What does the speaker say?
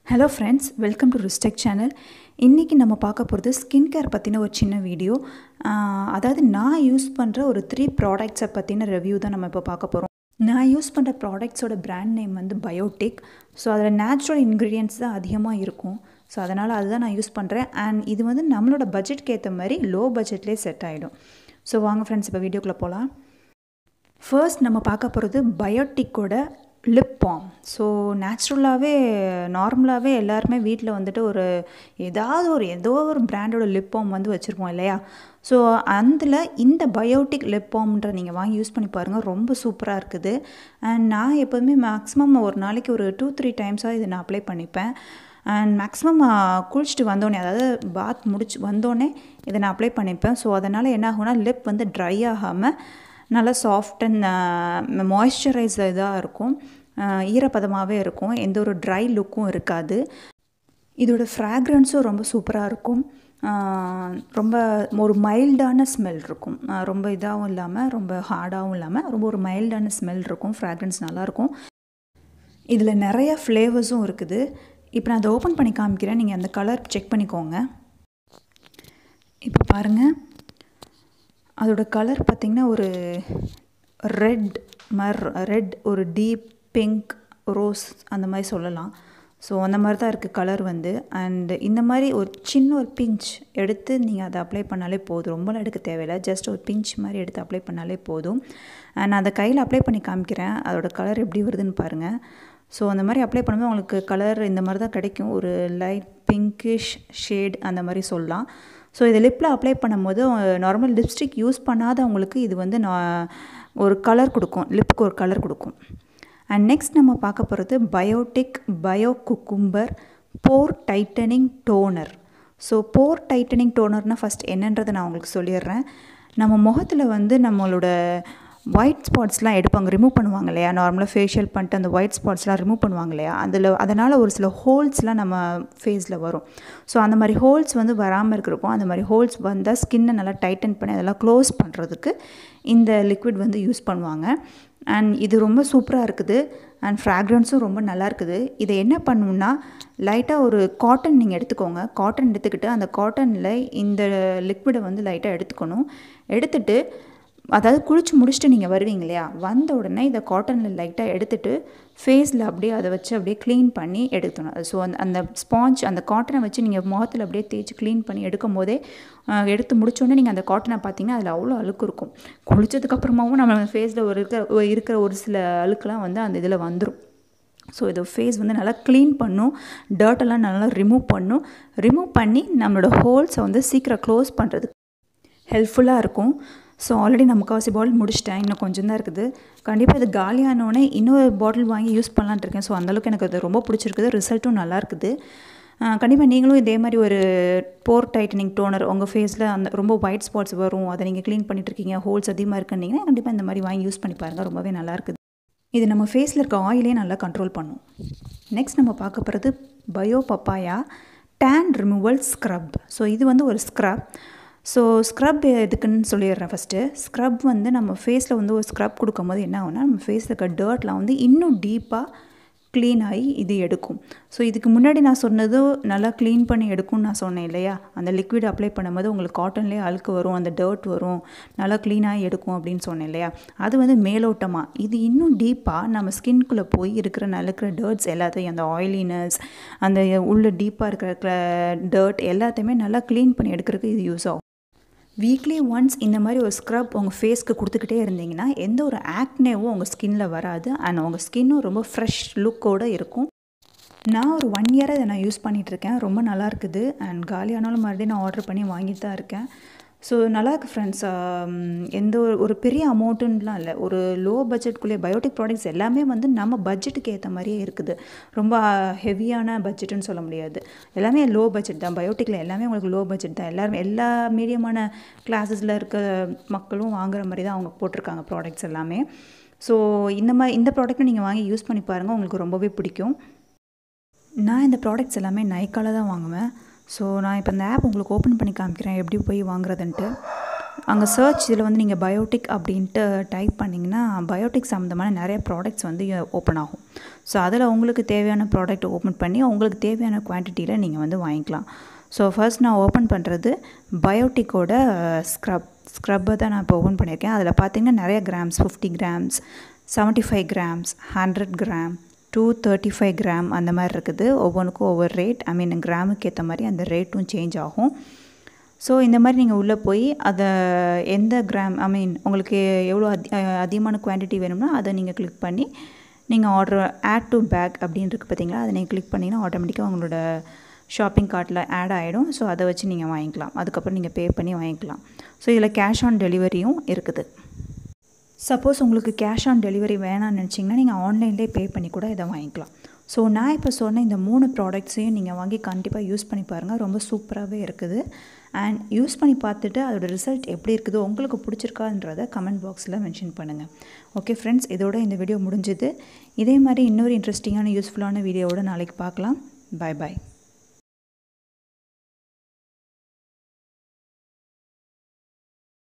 hello friends welcome to ரிஸ்டெக் channel இன்றைக்கி நம்ம பார்க்க போகிறது ஸ்கின் கேர் பற்றின ஒரு சின்ன வீடியோ அதாவது நான் யூஸ் பண்ணுற ஒரு த்ரீ ப்ராடக்ட்ஸை பற்றின ரிவ்யூ தான் நம்ம இப்போ பார்க்க போகிறோம் நான் யூஸ் பண்ணுற ப்ராடக்ட்ஸோட பிராண்ட் நேம் வந்து பயோட்டிக் ஸோ அதில் நேச்சுரல் இன்க்ரீடியன்ட்ஸ் தான் அதிகமாக இருக்கும் ஸோ அதனால் அதுதான் நான் யூஸ் பண்ணுறேன் அண்ட் இது வந்து நம்மளோட பட்ஜெட்க்கு ஏற்ற மாதிரி லோ பட்ஜெட்லேயே செட் ஆகிடும் ஸோ வாங்க ஃப்ரெண்ட்ஸ் இப்போ வீடியோக்குள்ளே போகலாம் ஃபர்ஸ்ட் நம்ம பார்க்க போகிறது பயோட்டிக்கோட லிப் பாம் ஸோ நேச்சுரலாகவே நார்மலாகவே எல்லாருமே வீட்டில் வந்துட்டு ஒரு ஏதாவது ஒரு ஏதோ ஒரு பிராண்டோட லிப் பாம் வந்து வச்சுருப்போம் இல்லையா ஸோ அதில் இந்த பயோட்டிக் லிப் பாம்ன்ற நீங்கள் வாங்கி யூஸ் பண்ணி பாருங்கள் ரொம்ப சூப்பராக இருக்குது அண்ட் நான் எப்போதுமே மேக்ஸிமம் ஒரு நாளைக்கு ஒரு டூ த்ரீ டைம்ஸாக இதை நான் அப்ளை பண்ணிப்பேன் அண்ட் மேக்ஸிமம் குளிச்சுட்டு வந்தோடனே அதாவது பாத் முடிச்சு வந்தோடனே இதை நான் அப்ளை பண்ணிப்பேன் ஸோ அதனால் என்ன ஆகும்னா லிப் வந்து ட்ரை ஆகாமல் நல்லா சாஃப்ட் அண்ட் மாய்ஸ்சரைஸ் இதாக இருக்கும் ஈரப்பதமாகவே இருக்கும் எந்த ஒரு ட்ரை லுக்கும் இருக்காது இதோட ஃப்ராக்ரன்ஸும் ரொம்ப சூப்பராக இருக்கும் ரொம்ப ஒரு மைல்டான ஸ்மெல் இருக்கும் ரொம்ப இதாகவும் இல்லாமல் ரொம்ப ஹார்டாகவும் இல்லாமல் ரொம்ப ஒரு மைல்டான ஸ்மெல் இருக்கும் ஃப்ராக்ரன்ஸ் நல்லாயிருக்கும் இதில் நிறைய ஃப்ளேவர்ஸும் இருக்குது இப்போ நான் அதை ஓப்பன் பண்ணி காமிக்கிறேன் நீங்கள் அந்த கலர் செக் பண்ணிக்கோங்க இப்போ பாருங்கள் அதோட கலர் பார்த்திங்கன்னா ஒரு ரெட் மர் ரெட் ஒரு டீப் பிங்க் ரோஸ் அந்த மாதிரி சொல்லலாம் ஸோ அந்த மாதிரி தான் இருக்குது கலர் வந்து அண்ட் இந்த மாதிரி ஒரு சின்ன ஒரு பிஞ்ச் எடுத்து நீங்கள் அதை அப்ளை பண்ணாலே போதும் ரொம்பலாம் எடுக்க தேவையில்லை ஜஸ்ட் ஒரு பிஞ்ச் மாதிரி எடுத்து அப்ளை பண்ணாலே போதும் நான் அதை கையில் அப்ளை பண்ணி காமிக்கிறேன் அதோட கலர் எப்படி வருதுன்னு பாருங்கள் ஸோ அந்த மாதிரி அப்ளை பண்ணும்போது உங்களுக்கு கலர் இந்த மாதிரி தான் கிடைக்கும் ஒரு லைட் பிங்கிஷ் ஷேட் அந்த மாதிரி சொல்லலாம் ஸோ இதை லிப்பில் அப்ளை பண்ணும்போது நார்மல் லிப்ஸ்டிக் யூஸ் பண்ணாதவங்களுக்கு இது வந்து நான் ஒரு கலர் கொடுக்கும் லிப்புக்கு ஒரு கலர் கொடுக்கும் அண்ட் நெக்ஸ்ட் நம்ம பார்க்க போகிறது Biotique bio cucumber pore tightening toner so pore tightening டோனர்னால் ஃபஸ்ட் என்னன்றதை நான் உங்களுக்கு சொல்லிடுறேன் நம்ம முகத்தில் வந்து நம்மளோட ஒயிட் ஸ்பாட்ஸ்லாம் எடுப்பாங்க ரிமூவ் பண்ணுவாங்க இல்லையா நார்மலாக ஃபேஷியல் பண்ணிட்டு அந்த ஒயிட் ஸ்பாட்ஸ்லாம் ரிமூவ் பண்ணுவாங்க இல்லையா அதில் அதனால் ஒரு சில ஹோல்ஸ்லாம் நம்ம ஃபேஸில் வரும் ஸோ அந்த மாதிரி ஹோல்ஸ் வந்து வராமல் இருக்கிறக்கும் அந்த மாதிரி ஹோல்ஸ் வந்தால் ஸ்கின்னை நல்லா டைட்டன் பண்ணி அதெல்லாம் க்ளோஸ் பண்ணுறதுக்கு இந்த லிக்விட் வந்து யூஸ் பண்ணுவாங்க அண்ட் இது ரொம்ப சூப்பராக இருக்குது அண்ட் ஃப்ராக்ரன்ஸும் ரொம்ப நல்லா இருக்குது இதை என்ன பண்ணணும்னா லைட்டாக ஒரு காட்டன் நீங்கள் எடுத்துக்கோங்க காட்டன் எடுத்துக்கிட்டு அந்த காட்டனில் இந்த லிக்விடை வந்து லைட்டாக எடுத்துக்கணும் எடுத்துகிட்டு அதாவது குளிச்சு முடிச்சுட்டு நீங்கள் வருவீங்க இல்லையா வந்த உடனே இதை காட்டனில் லைட்டாக எடுத்துகிட்டு ஃபேஸில் அப்படியே அதை வச்சு அப்படியே க்ளீன் பண்ணி எடுக்கணும் ஸோ அந்த அந்த ஸ்பாஞ்ச் அந்த காட்டனை வச்சு நீங்கள் முகத்தில் அப்படியே தேய்ச்சி க்ளீன் பண்ணி எடுக்கும் போதே எடுத்து முடிச்சோடனே நீங்கள் அந்த காட்டனை பார்த்தீங்கன்னா அதில் அவ்வளோ அழுக்கு இருக்கும் குளித்ததுக்கப்புறமாவும் நம்ம ஃபேஸில் ஒரு இருக்கிற இருக்கிற ஒரு சில அழுக்கெலாம் வந்து அந்த இதில் வந்துடும் ஸோ இது ஃபேஸ் வந்து நல்லா க்ளீன் பண்ணும் டர்ட்டெல்லாம் நல்லா ரிமூவ் பண்ணும் ரிமூவ் பண்ணி நம்மளோட ஹோல்ஸை வந்து சீக்கிரம் க்ளோஸ் பண்ணுறதுக்கு ஹெல்ப்ஃபுல்லாக இருக்கும் ஸோ ஆல்ரெடி நான் முக்கால்வாசி பாட்டில் முடிச்சிட்டேன் இன்னும் கொஞ்சம் தான் இருக்குது கண்டிப்பாக இது காலியானோடனே இன்னொரு பாட்டில் வாங்கி யூஸ் பண்ணலான்ட்டு இருக்கேன் ஸோ அந்தளவுக்கு எனக்கு அது ரொம்ப பிடிச்சிருக்குது ரிசல்ட்டும் நல்லா இருக்குது கண்டிப்பாக நீங்களும் இதே மாதிரி ஒரு போர் டைட்டனிங் டோனர் உங்கள் ஃபேஸில் அந்த ரொம்ப ஒயிட் ஸ்பாட்ஸ் வரும் அதை நீங்கள் க்ளீன் பண்ணிட்டுருக்கீங்க ஹோல்ஸ் அதிகமாக இருக்குன்னீங்கன்னா கண்டிப்பாக இந்த மாதிரி வாங்கி யூஸ் பண்ணி பாருங்கள் ரொம்பவே நல்லா இருக்குது இது நம்ம ஃபேஸில் இருக்க ஆயிலே நல்லா கண்ட்ரோல் பண்ணும் நெக்ஸ்ட் நம்ம பார்க்க போகிறது bio papaya tan removal scrub so இது வந்து ஒரு ஸ்க்ரப் ஸோ ஸ்க்ரப் எதுக்குன்னு சொல்லிடுறேன் ஃபஸ்ட்டு ஸ்க்ரப் வந்து நம்ம ஃபேஸில் வந்து ஒரு ஸ்க்ரப் கொடுக்கும்போது என்ன ஆகுனா நம்ம ஃபேஸில் இருக்க டர்ட்லாம் வந்து இன்னும் டீப்பாக க்ளீன் ஆகி இது எடுக்கும் ஸோ இதுக்கு முன்னாடி நான் சொன்னது நல்லா க்ளீன் பண்ணி எடுக்கும்னு நான் சொன்னேன் இல்லையா அந்த லிக்விட் அப்ளை பண்ணும்போது உங்களுக்கு காட்டன்லேயே அழுக்கு வரும் அந்த டர்ட் வரும் நல்லா க்ளீனாக எடுக்கும் அப்படின்னு சொன்னேன் இல்லையா அது வந்து மேலோட்டமாக இது இன்னும் டீப்பாக நம்ம ஸ்கின்குள்ளே போய் இருக்கிற நல்ல டர்ட்ஸ் எல்லாத்தையும் அந்த ஆயிலினஸ் அந்த உள்ள டீப்பாக இருக்கிற டர்ட் எல்லாத்தையுமே நல்லா க்ளீன் பண்ணி எடுக்கிறதுக்கு இது யூஸ் ஆகும் வீக்லி ஒன்ஸ் இந்த மாதிரி ஒரு ஸ்க்ரப் உங்கள் ஃபேஸ்க்கு கொடுத்துக்கிட்டே இருந்தீங்கன்னா எந்த ஒரு ஆக்னேவும் உங்கள் ஸ்கின்னில் வராது அண்ட் உங்கள் ஸ்கின்னும் ரொம்ப ஃப்ரெஷ் லுக்கோடு இருக்கும் நான் ஒரு ஒன் இயராக இதை நான் யூஸ் பண்ணிகிட்ருக்கேன் ரொம்ப நல்லா இருக்குது அண்ட் காலியானாலும் மறுபடியும் நான் ஆர்டர் பண்ணி வாங்கிட்டு தான் இருக்கேன் ஸோ நல்லாயிருக்கு ஃப்ரெண்ட்ஸ் எந்த ஒரு ஒரு பெரிய அமௌண்ட்டுலாம் இல்லை ஒரு லோ பட்ஜெட்குள்ளே பயோட்டிக் ப்ராடக்ட்ஸ் எல்லாமே வந்து நம்ம பட்ஜெட்டுக்கு ஏற்ற மாதிரியே இருக்குது ரொம்ப ஹெவியான பட்ஜெட்டுன்னு சொல்ல முடியாது எல்லாமே லோ பட்ஜெட் தான் பயோட்டிக்கில் எல்லாமே உங்களுக்கு லோ பட்ஜெட் தான் எல்லாருமே எல்லா மீடியமான கிளாஸஸில் இருக்க மக்களும் வாங்குற மாதிரி தான் அவங்க போட்டிருக்காங்க ப்ராடக்ட்ஸ் எல்லாமே ஸோ இந்த மாதிரி இந்த ப்ராடக்ட்டை நீங்கள் வாங்கி யூஸ் பண்ணி பாருங்கள் உங்களுக்கு ரொம்பவே பிடிக்கும் நான் இந்த ப்ராடக்ட்ஸ் எல்லாமே நைக்கால தான் வாங்குவேன் ஸோ நான் இப்போ இந்த ஆப் உங்களுக்கு ஓப்பன் பண்ணி காமிக்கிறேன் எப்படி போய் வாங்குறதுன்ட்டு அங்கே சர்ச் இதில் வந்து நீங்கள் பயோட்டிக் அப்படின்ட்டு டைப் பண்ணிங்கன்னா பயோட்டிக் சம்மந்தமான நிறைய ப்ராடக்ட்ஸ் வந்து ஓப்பன் ஆகும் ஸோ அதில் உங்களுக்கு தேவையான ப்ராடக்ட் ஓப்பன் பண்ணி உங்களுக்கு தேவையான குவான்டிட்டியில் நீங்கள் வந்து வாங்கிக்கலாம் ஸோ ஃபர்ஸ்ட் நான் ஓப்பன் பண்ணுறது பயோட்டிக்கோட ஸ்க்ரப் ஸ்க்ரப்பை தான் நான் இப்போ ஓப்பன் பண்ணியிருக்கேன் அதில் பார்த்தீங்கன்னா நிறைய grams fifty grams seventy five grams hundred gram two thirty five gram அந்த மாதிரி இருக்குது ஒவ்வொன்றுக்கும் ஒவ்வொரு ரேட் ஐ மீன் கிராமுக்கு ஏற்ற மாதிரி அந்த ரேட்டும் சேஞ்ச் ஆகும் ஸோ இந்த மாதிரி நீங்கள் உள்ளே போய் அதை எந்த கிராம் ஐ மீன் உங்களுக்கு எவ்வளோ அதி அதிகமான குவான்டிட்டி வேணும்னா அதை நீங்கள் கிளிக் பண்ணி நீங்கள் ஆர்டர் ஆட் டு பேக் அப்படின்னு இருக்குது பார்த்தீங்களா அதை நீங்கள் கிளிக் பண்ணிங்கன்னா ஆட்டோமேட்டிக்காக உங்களோட ஷாப்பிங் கார்ட்டில் ஆட் ஆகிடும் ஸோ அதை வச்சு நீங்கள் வாங்கிக்கலாம் அதுக்கப்புறம் நீங்கள் பே பண்ணி வாங்கிக்கலாம் ஸோ இதில் கேஷ் ஆன் டெலிவரியும் இருக்குது சப்போஸ் உங்களுக்கு கேஷ் ஆன் டெலிவரி வேணாம்னு நினச்சிங்கன்னா நீங்கள் ஆன்லைன்லேயே பே பண்ணி கூட இதை வாங்கிக்கலாம் ஸோ நான் இப்போ சொன்ன இந்த மூணு ப்ராடக்ட்ஸையும் நீங்கள் வாங்கி கண்டிப்பாக யூஸ் பண்ணி பாருங்கள் ரொம்ப சூப்பராகவே இருக்குது அண்ட் யூஸ் பண்ணி பார்த்துட்டு அதோட ரிசல்ட் எப்படி இருக்குதோ உங்களுக்கு பிடிச்சிருக்கான்றத கமெண்ட் பாக்ஸில் மென்ஷன் பண்ணுங்கள் ஓகே ஃப்ரெண்ட்ஸ் இதோட இந்த வீடியோ முடிஞ்சுது இதே மாதிரி இன்னொரு இன்ட்ரெஸ்டிங்கான யூஸ்ஃபுல்லான வீடியோவோட நாளைக்கு பார்க்கலாம் பாய் பாய்